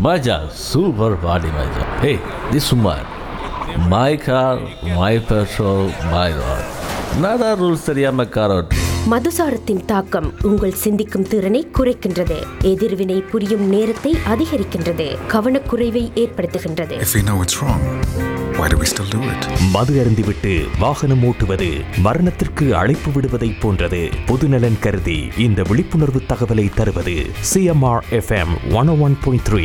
மஜா சூப்பர் பாடி மஜா ஹே தி சுமார் my car my petrol my road நாடா ரூல்ஸ் தெரியாம கார் ஓட்டு மதுசாரத்தின் தாக்கம் உங்கள் சிந்திக்கும் திறனை குறைக்கின்றது எதிர்வினை புரியும் நேரத்தை அதிகரிக்கின்றது கவனக்குறைவை ஏற்படுத்துகின்றது If we know it's wrong, why do we still do it? மது அருந்திவிட்டு வாகனம் ஓட்டுவது மரணத்திற்கு அழைப்பு விடுவதைப் போன்றது பொதுநலன் கருதி இந்த விழிப்புணர்வு தகவலை தருவது C M R F M one one point three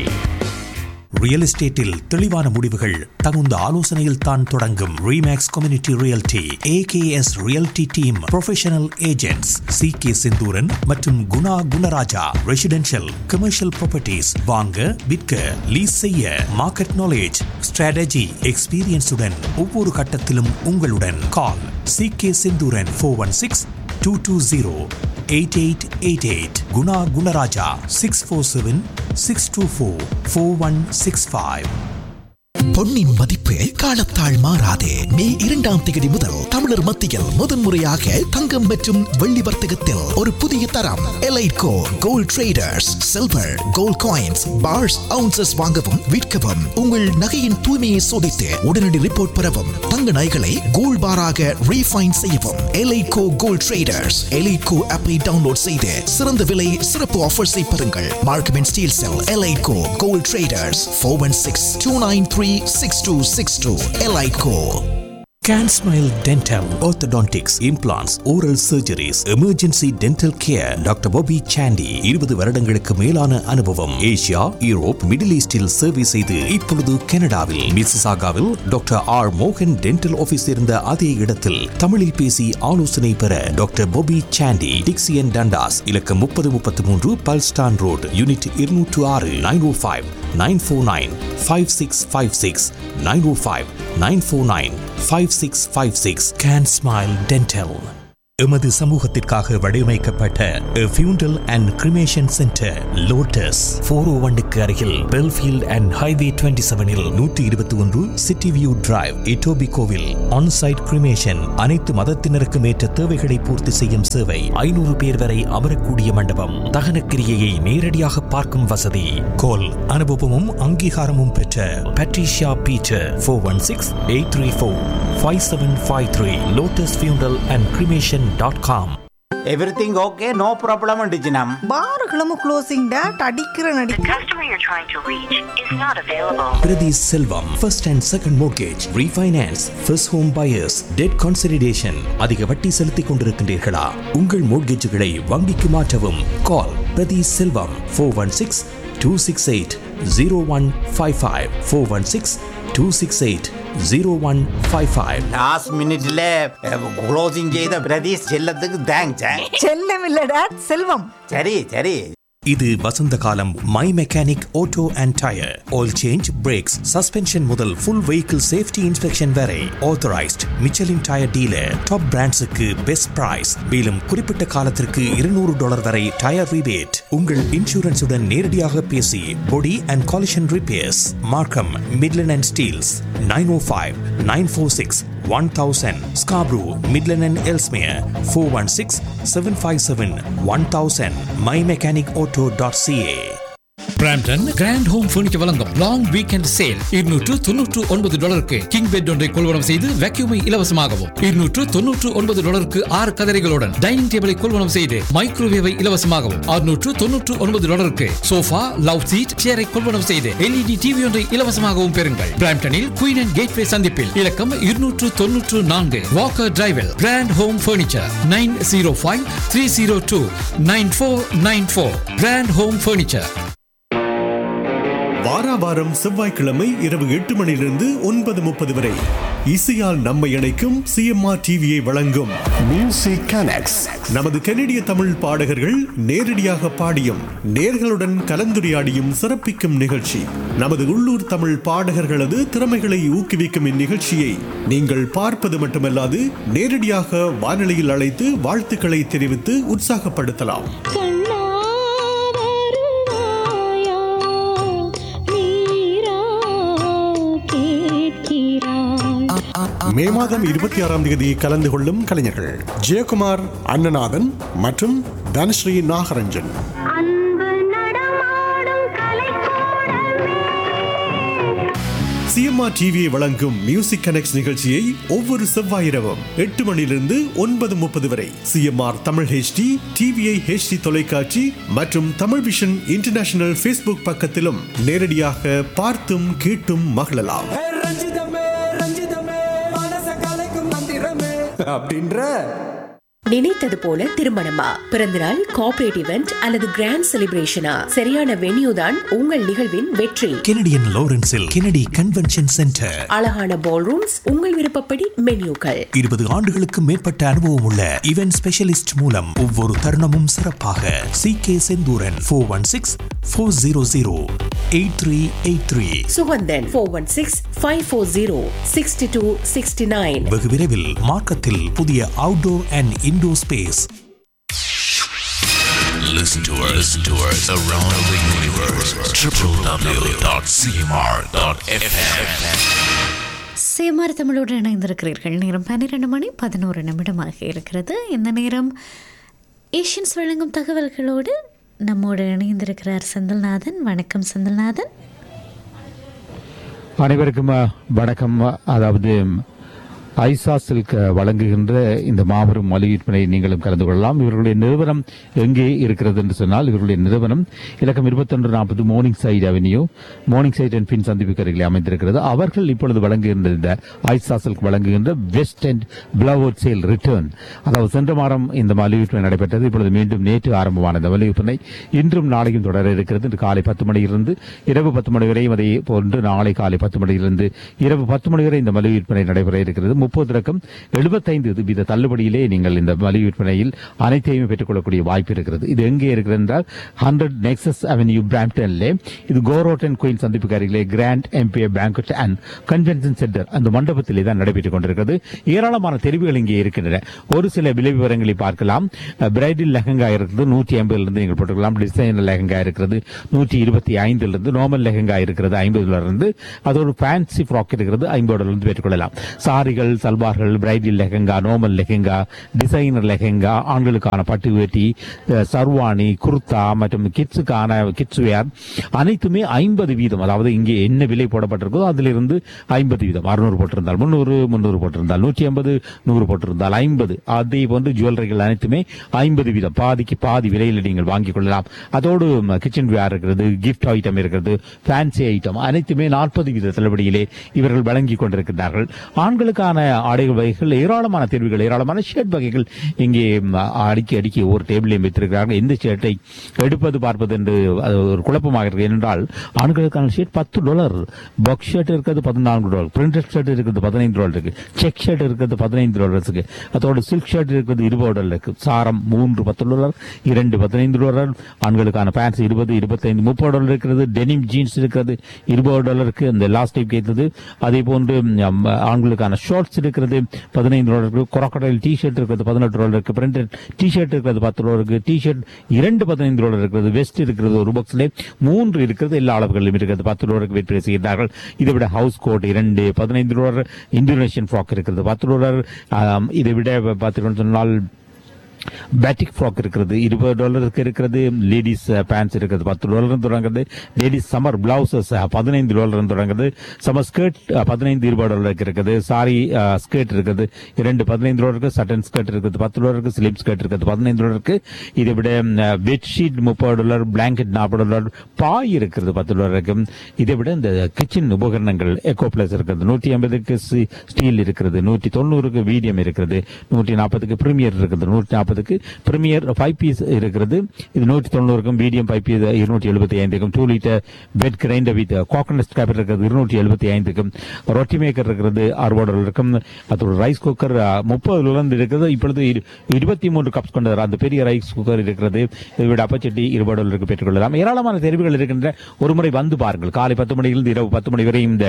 real எஸ்டேட்டில் தெளிவான முடிவுகள் தகுந்த ஆலோசனையில் தான் தொடங்கும் Remax community realty A K S realty team professional agents C K Senthooran மற்றும் Guna Gunaraja residential commercial properties வாங்க விற்க லீஸ் செய்ய மார்க்கெட் நாலேஜ் ஸ்ட்ராட்டஜி எக்ஸ்பீரியன்ஸுடன் ஒவ்வொரு கட்டத்திலும் உங்களுடன் call C K Senthooran four one six two two zero eight eight eight eight Guna Gunaraja six four seven six two four four one six five பொன்னின் மதிப்பு காலத்தால் மாறாதே மே இரண்டாம் தேதி முதல் தமிழர் மத்தியில் முதன்முறையாக தங்கம் மற்றும் வெள்ளி வர்த்தகத்தில் ஒரு புதிய தரம் Eliteco gold traders silver gold coins bars ounces வாங்கவும் விற்கவும் உங்கள் நகையின் தூய்மையை சோதித்து உடனடி ரிப்போர்ட் பெறவும் தங்க நகைகளை கோல்ட் பாராக ரீஃபைன் செய்யவும் எலைட்கோ கோல்ட் ட்ரேடர்ஸ் எலைட்கோ ஆப்பை டவுன்லோட் செய்து சிறந்த விலை சிறப்பு ஆஃபர்ஸை பெறுங்கள் Markham and Steeles Eliteco gold traders four one six two nine three six two six two Eliteco Can Smile Dental, Orthodontics, Implants, Oral Surgeries, Emergency Dental Care, doctor Bobby Sandy இருபது வருடங்களுக்கு மேலான அனுபவம் Asia Europe middle ஈஸ்டில் சேவை செய்து இப்பொழுது கனடாவில் மிசிசாகாவில் டாக்டர் ஆர் மோகன் டென்டல் ஆபீஸ் இருந்த அதே இடத்தில் தமிழில் பேசி ஆலோசனை பெற doctor Bobby Sandy Dixie and Dundas இலக்கம் முப்பது முப்பத்தி மூன்று பல்ஸ்டான் ரோடு யூனிட் இருநூற்று ஆறு nine O five nine four nine five six five six nine O five nine four nine five six five six can smile dental எமது சமூகத்திற்காக வடிவமைக்கப்பட்ட funeral and cremation centre lotus four O ஒன்னுக்கு அருகில் Belfield and highway twenty செவனில் நூற்றி இருபத்தி ஒன்று city view drive இட்டோபி கோவில் ஆன்சைட் கிரிமேஷன் அனைத்து மதத்தினருக்கும் ஏற்ற தேவைகளை பூர்த்தி செய்யும் சேவை ஐநூறு பேர் வரை அமரக்கூடிய மண்டபம் தகனக்கிரியையை நேரடியாக பார்க்கும் வசதி கோல் அனுபவமும் அங்கீகாரமும் பெற்ற Patricia Peter four one six eight three four five seven five three lotus funeral and cremation dot com everything okay no problem டிஜினம் பாருகளும் க்ளோசிங் டேட் அடிக்கிற The நடி customer you're trying to reach is not available. Priti Selvam, first and second mortgage, refinance, first home buyers, debt consolidation. அதிக வட்டி செலுத்திக் கொண்டிருக்கின்றீர்களா உங்கள் மோட்கேஜுகளை வங்கிக்கு மாற்றவும் call Prathi Selvam four one six two six eight zero one five five four one six two six eight zero one five five last மினிட்ல closing செய்த பிரதீஷ் செல்லத்துக்கு thanks செல்லம் இல்ல டேட் செல்வம் சரி சரி இது வசந்த காலம் my mechanic auto and tyre oil change brakes suspension முதல் ஃபுல் வெஹிக்கிள் சேஃப்டி இன்ஸ்பெக்ஷன் வரை authorised Michelin tyre dealer top பிராண்ட்ஸுக்கு பெஸ்ட் பிரைஸ் மேலும் குறிப்பிட்ட காலத்திற்கு இருநூறு டாலர் வரை டயர் ரிபேட் உங்கள் இன்சூரன்ஸுடன் நேரடியாக பேசி body and collision repairs Markham Midland and Steeles nine O five nine four six one thousand Scarborough Midland and Ellesmere four one six seven five seven one thousand my mechanic auto dot CA Brampton grand home furniture வழங்கும் long weekend sale இருநூற்று தொன்னூற்று ஒன்பது டாலருக்கு king bed ஒன்றை கொள்வனம் செய்து வேக்யூமை இலவசமாகவும் இருநூற்று தொன்னூற்று ஒன்பது டாலருக்கு ஆறு கதரைகளுடன் டைனிங் டேபிளை கொள்வனம் செய்து மைக்ரோவேவை இலவசமாகவும் அறுநூற்று தொன்னூற்று ஒன்பது டாலருக்கு சோஃபா லவ் சீட் சேரை கொள்வனம் செய்து எல்இடி டிவி ஒன்றை இலவசமாகவும் பெறுங்கள் பிராம்டனில் குயின் அண்ட் கேட்வே சந்திப்பில் இலக்கம் இருநூற்று தொன்னூற்று நான்கு வாக்கர் டிரைவில் grand home furniture nine zero five three zero two nine four nine four grand home furniture வாரா வாரம் செவ்வாய்க்கிழமை இரவு எட்டு மணியிலிருந்து ஒன்பது முப்பது வரை இசையால் நம்மை இணைக்கும் சிஎம்ஆர் டிவியை வழங்கும் மியூசிக் கனெக்ட்ஸ் நமது கனடிய தமிழ் பாடகர்கள் நேரடியாக பாடியும் நேர்களுடன் கலந்துரையாடியும் சிறப்பிக்கும் நிகழ்ச்சி நமது உள்ளூர் தமிழ் பாடகர்களது திறமைகளை ஊக்குவிக்கும் இந்நிகழ்ச்சியை நீங்கள் பார்ப்பது மட்டுமல்லாது நேரடியாக வானொலியில் அழைத்து வாழ்த்துக்களை தெரிவித்து உற்சாகப்படுத்தலாம் மே மாதம் இருபத்தி ஆறாம் தேதி கலந்து கொள்ளும் கலைஞர்கள் ஜெயக்குமார் அண்ணநாதன் மற்றும் தனஸ்ரீ நாகரஞ்சன் அன்பு நடமாடும் கலைக்கூடமே சிஎம்ஆர் டிவியை வழங்கும் மியூசிக் கனெக்ட் நிகழ்ச்சியை ஒவ்வொரு செவ்வாய் இரவும் எட்டு மணியிலிருந்து ஒன்பது முப்பது வரை CMR Tamil HD TVI HD தொலைக்காட்சி மற்றும் தமிழ் விஷன் இன்டர்நேஷனல் ஃபேஸ்புக் பக்கத்திலும் நேரடியாக பார்த்தும் கேட்டும் மகிழலாம் அப்படின்ற நினைத்தது போல திருமணமா பிறந்தநாள் கார்ப்பரேட் இவெண்ட் அல்லது கிராண்ட் செலிப்ரேஷனா சரியான வென்யூ தான் உங்கள் நிகழ்வின் வெற்றி கெனடியன் லாரன்ஸில் கெனடி கன்வென்ஷன் சென்டர் அழகான பால் ரூம்ஸ் உங்கள் விருப்பப்படி மென்யூக்கள் இருபது ஆண்டுகளுக்கு மேற்பட்ட அனுபவம் உள்ள இவென்ட் ஸ்பெஷலிஸ்ட் மூலம் ஒவ்வொரு தருணமும் சிறப்பாக C K Senthooran four one six four zero zero eight three eight three Suganthan four one six five four zero sixty two sixty nine வெகு விரைவில் மார்க்கத்தில் புதிய outdoor and indoor space Listen to us, listen to us around the universe. www.cmr.fm. CMR தமிழோடு இணைந்திருக்கிறீர்கள் நேரம் பன்னிரெண்டு மணி பதினோரு நிமிடமாக இருக்கிறது இந்த நேரம் ஏஷியன்ஸ் வழங்கும் தகவல்களோடு நம்மோடு இணைந்திருக்கிறார் செந்தில்நாதன் வணக்கம் செந்தில்நாதன் அனைவருக்கும் அஹ், வணக்கம் அதாவது ஐசா சில்க் வழங்குகின்ற இந்த மாபெரும் மலிவு விற்பனை நீங்களும் கலந்து கொள்ளலாம் இவர்களுடைய நிறுவனம் எங்கே இருக்கிறது என்று சொன்னால் இவர்களுடைய நிறுவனம் இலக்கம் இருபத்தொன்று நாற்பது Morningside avenue Morningside and Finch சந்திப்புக்கு அருகில் அமைந்திருக்கிறது அவர்கள் இப்பொழுது வழங்குகின்ற இந்த ஐசா சில்க் வழங்குகின்ற west and blouse sale return அதாவது சென்ற வாரம் இந்த மலிவு விற்பனை நடைபெற்றது இப்பொழுது மீண்டும் நேற்று ஆரம்பமான இந்த மலிவு விற்பனை இன்றும் நாளையும் தொடர இருக்கிறது இன்று காலை பத்து மணியிலிருந்து இரவு பத்து மணி வரையும் அதே போன்று நாளை காலை பத்து மணியிலிருந்து இரவு பத்து மணி வரை இந்த மலிவு விற்பனை நடைபெற இருக்கிறது முப்பது ரகம் எழுபத்தைந்து வீத தள்ளுபடியிலே நீங்கள் இந்த மலிவு விற்பனையில் அனைத்தையும் பெற்றுக்கொள்ளக்கூடிய வாய்ப்பு இருக்கிறது இது எங்கே இருக்கிறது என்றால் ஹண்ட்ரட் நெக்ஸஸ் அவென்யூ பிராம்டன்லே இது கோரோட் அண்ட் குயின் சந்திப்புக்கு அருகிலே grand MBA banquet and convention centre அந்த மண்டபத்திலே தான் நடைபெற்றுக் கொண்டிருக்கிறது ஏராளமான தெரிவுகள் இங்கே இருக்கின்றன ஒரு சில விலை விவரங்களை பார்க்கலாம் பிரைடல் லெஹங்கா இருக்குது நூற்றி ஐம்பதுலேருந்து நீங்கள் போட்டுக்கலாம் டிசைன் லெஹங்கா இருக்கிறது நூற்றி இருபத்தி ஐந்திலிருந்து நார்மல் லெஹங்கா இருக்கிறது ஐம்பதுல இருந்து அது ஒரு ஃபேன்சி ஃப்ராக் இருக்கிறது ஐம்பதுல இருந்து பெற்றுக்கொள்ளலாம் சாரிகள் சல்வார்கள் bridal lehenga normal lehenga designer lehenga ஆண்களுக்கான பட்டு வேட்டி அஹ், சர்வாணி குர்தா மற்றும் கிட்ஸுக்கான கிட்ஸ் வேர் அனைத்துமே ஐம்பது வீதம் அதாவது இங்கே என்ன விலை போடப்பட்டிருக்கோ அதிலிருந்து ஐம்பது வீதம் அறுநூறு போட்டிருந்தால் முந்நூறு முந்நூறு போட்டிருந்தால் நூற்றி ஐம்பது நூறு போட்டிருந்தால் ஐம்பது அதே போன்று ஜுவல்லரிகள் அனைத்துமே ஐம்பது வீதம் பாதிக்கு பாதி விலையில் நீங்கள் வாங்கிக் கொள்ளலாம் அதோடு கிச்சன் வேர் இருக்கிறது கிஃப்ட் ஐட்டம் இருக்கிறது ஃபேன்சி ஐட்டம் அனைத்துமே நாற்பது வீத தள்ளுபடியிலே இவர்கள் வழங்கிக் கொண்டிருக்கிறார்கள் ஆண்களுக்கான ஆடைகள் வகைகள் ஏராளமான தேர்வுகள் ஏராளமான ஷர்ட் வகைகள் இங்கே ம், அடுக்கி அடுக்கி ஒவ்வொரு டேபிளையும் வைத்திருக்கிறார்கள் எந்த ஷர்ட்டை எடுப்பது பார்ப்பது என்று அது ஒரு குழப்பமாக இருக்கு ஏனென்றால் ஆண்களுக்கான ஷர்ட் பத்து டாலர் பாக்ஸ் ஷர்ட் இருக்கிறது பதினான்கு டாலர் பிரிண்டட் ஷர்ட் இருக்கிறது பதினைந்து டாலர் இருக்கு செக் ஷர்ட் இருக்கிறது பதினைந்து டாலர்ஸுக்கு அதோட சில்க் ஷர்ட் இருக்கிறது இருபது டாலர் இருக்கு சாரம் மூன்று பத்து டாலர் இரண்டு பதினைந்து டாலர் ஆண்களுக்கான பேண்ட்ஸ் இருபது இருபத்தைந்து முப்பது டாலர் இருக்கிறது டெனிம் ஜீன்ஸ் இருக்கிறது இருபது டாலருக்கு இந்த லாஸ்ட் டைப் கேட்டது அதே போன்று ம், ஆண்களுக்கான ஷார்ட்ஸ் இருக்கிறது பதினைந்து டாலருக்கு கொரக்கடைல் டி ஷர்ட் இருக்கிறது பதினெட்டு டாலர் இருக்கு பிரிண்டட் டி ஷர்ட் இருக்கிறது பத்து டாலர் இருக்கு டி ஷர்ட் இரண்டு பதினைந்து டாலர் இருக்கிறது வெஸ்ட் இருக்கிறது ஒரு பாக்ஸ்ல மூன்று இருக்கிறது எல்லா அளவுகளிலும் இருக்கிறது பத்து டாலருக்கு விற்பனை செய்கிறார்கள் இதை விட ஹவுஸ் கோட் இரண்டு பதினைந்து டாலர் இந்தோனேஷியன் ஃப்ராக் இருக்கிறது பத்து டாலர் ஆம், இதை விட பார்த்தீங்கன்னு சொன்னால் பேட்டிக் ஃப்ராக் இருக்கிறது இருபது டாலருக்கு இருக்கிறது லேடிஸ் பேண்ட்ஸ் இருக்கிறது பத்து டாலர் தொடங்குறது லேடிஸ் சம்மர் பிளவுசஸ் பதினைந்து டாலர் தொடங்குறது சம்மர் ஸ்கர்ட் பதினைந்து இருபது டாலருக்கு இருக்குது சாரி ஸ்கர்ட் இருக்குது இரண்டு பதினைந்து டாலருக்கு சட்டன் ஸ்கர்ட் இருக்குது பத்து டாலருக்கு ஸ்லிப் ஸ்கர்ட் இருக்குது பதினைந்து டாலருக்கு இதை விட பெட்ஷீட் முப்பது டாலர் பிளாங்கெட் நாற்பது டாலர் பாய் இருக்கிறது பத்து டாலருக்கு இதை விட இந்த கிச்சன் உபகரணங்கள் எக்கோ பிளஸ் இருக்கிறது நூற்றி ஐம்பதுக்கு ஸ்டீல் இருக்கிறது நூற்றி தொண்ணூறுக்கு மீடியம் இருக்கிறது நூற்றி நாற்பதுக்கு பிரீமியர் இருக்குது நூற்றி நாற்பதுக்கு பிரீமியர் ஃபைவ் பீஸ் இருக்கிறது இது நூற்றி தொண்ணூறுக்கும் மீடியம் ஃபைவ் பீஸ் இருநூற்றி எழுபத்தி ஐந்துக்கும் two litre wet grinder with coconut scraper இருக்கிறது இருநூற்றி எழுபத்தி ஐந்துக்கும் ரொட்டி மேக்கர் இருக்கிறது அறுபது டாலர் இருக்கும் அதோட ரைஸ் குக்கர் முப்பதுல இருந்து இருக்கிறது இப்பொழுது இரு- இருபத்தி மூன்று கப்ஸ் கொண்ட அந்த பெரிய ரைஸ் குக்கர் இருக்கிறது இதை விட அப்பச்சட்டி இருபது டாலருக்கு பெற்றுக்கொள்ளலாம் ஏராளமான தெரிவுகள் இருக்கின்ற ஒரு முறை வந்து பாருங்கள் காலை பத்து மணியிலிருந்து இரவு பத்து மணி வரை இந்த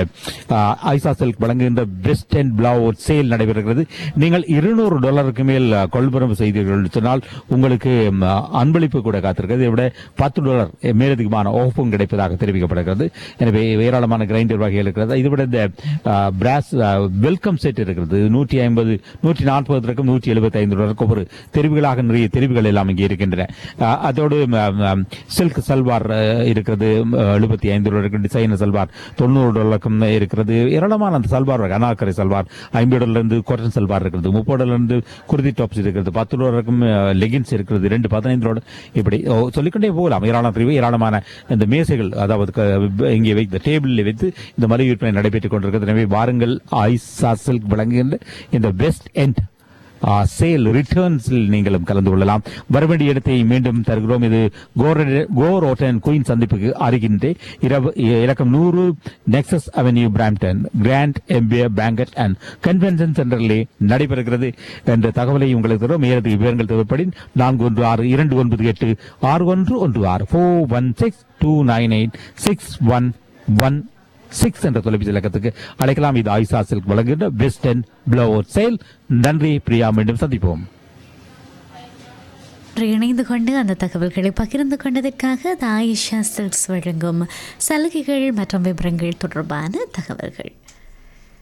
ஐசா சில்க் வழங்குகின்ற பெஸ்ட் அண்ட் பிளவு சேல் நடைபெறுகிறது நீங்கள் இருநூறு டாலருக்கு மேல் ஆ, கொள்வனவு செய்தீர்கள் கொள்கிறீர்கள் என்று சொன்னால் உங்களுக்கு ம், அன்பளிப்பு கூட காத்திருக்கிறது இதை விட பத்து டாலர் மேலதிகமான ஆஃபும் கிடைப்பதாக தெரிவிக்கப்படுகிறது எனவே ஏராளமான கிரைண்டர் வகைகள் இருக்கிறது இதை விட இந்த பிராஸ் வெல்கம் செட் இருக்கிறது நூற்றி ஐம்பது நூற்றி நாற்பது இருக்கும் நூற்றி எழுபத்தி ஐந்து டாலருக்கு ஒரு தெரிவுகளாக நிறைய தெரிவுகள் எல்லாம் இங்கே இருக்கின்றன அஹ், அதோடு சில்க் சல்வார் அஹ், இருக்கிறது எழுபத்தி ஐந்து டாலர் இருக்கு டிசைனர் சல்வார் தொண்ணூறு டாலருக்கும் இருக்கிறது ஏராளமான அந்த சல்வார் வகை அனாக்கரை சல்வார் ஐம்பது டாலர்ல இருந்து காட்டன் சல்வார் இருக்கிறது முப்பது டாலர்ல இருந்து குருதி டாப்ஸ் இருக்கிறது பத்து டாலருக்கும் லெகின்ஸ் இருக்கிறது ரெண்டு பதினைந்து டாலர் இப்படி ஓ, சொல்லிக்கொண்டே போகலாம் ஏராளமான தெரிவு ஏராளமான இந்த மேசைகள் அதாவது க- இங்கே வைத்து டேபிளில் வைத்து இந்த மலிவு விற்பனை நடைபெற்றுக் கொண்டிருக்கிறது எனவே வாருங்கள் ஐசா சில்க் வழங்குகின்ற இந்த பெஸ்ட் எண்ட் சேல் ரிட்டர்ன்ஸில் நீங்களும் கலந்து கொள்ளலாம் வரவேண்டிய இடத்தை மீண்டும் தருகிறோம் இது கோர- கோர் ஓட்டன் குயின் சந்திப்புக்கு அருகின்றே இரவு இலக்கம் நூறு Nexus Avenue Brampton Grand Empire Banquet and Convention சென்டரிலே நடைபெறுகிறது என்ற தகவலை உங்களுக்கு தரும் மேலதிக விவரங்கள் தேவைப்படி நான்கு ஒன்று ஆறு இரண்டு ஒன்பது எட்டு ஆறு ஒன்று ஒன்று ஆறு four one six two nine eight six one one six என்ற தொலைபேசி இலக்கத்துக்கு அழைக்கலாம் இது ஆயிஷா சில்க் வழங்குகின்ற வெஸ்டர்ன் பிளவர் சேல் நன்றி பிரியா மீண்டும் சந்திப்போம் இன்று இணைந்து கொண்டு அந்த தகவல்களை பகிர்ந்து கொண்டதற்காக த ஆயிஷா சில்க்ஸ் வழங்கும் சலுகைகள் மற்றும் விவரங்கள் தொடர்பான தகவல்கள்